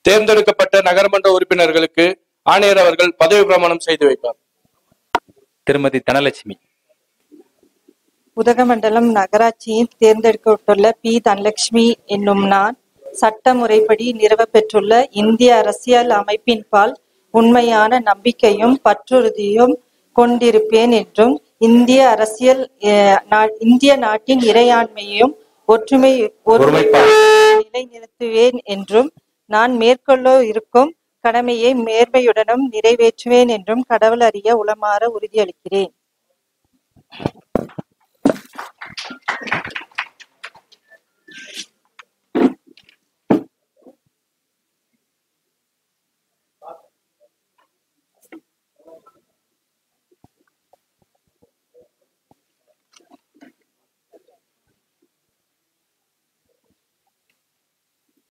தேர்ந்தெடுக்கப்பட்ட நகரமன்ற உறுப்பினர்களுக்கு ஆணையர் அவர்கள் பதவி பிரமாணம் செய்து வைப்பார் திருமதி தனலட்சுமி உதகமண்டலம் நகராட்சியில் தேர்ந்தெடுக்கப்பட்டுள்ள பி தனலட்சுமி என்னும் நான் சட்ட முறைப்படி நிறுவப்பெற்றுள்ள இந்திய அரசியல் அமைப்பின்பால் உண்மையான நம்பிக்கையும் பற்றுறுதியும் கொண்டிருப்பேன் என்றும் இந்திய அரசியல் அஹ், நா- இந்திய நாட்டின் இறையாண்மையையும் ஒற்றுமை ஒருமைப்பாடு. நிலைநிறுத்துவேன் என்றும் நான் மேற்கொள்ள இருக்கும் கடமையை நேர்மையுடனும் நிறைவேற்றுவேன் என்றும் கடவுள் அறிய உளமாற உறுதியளிக்கிறேன்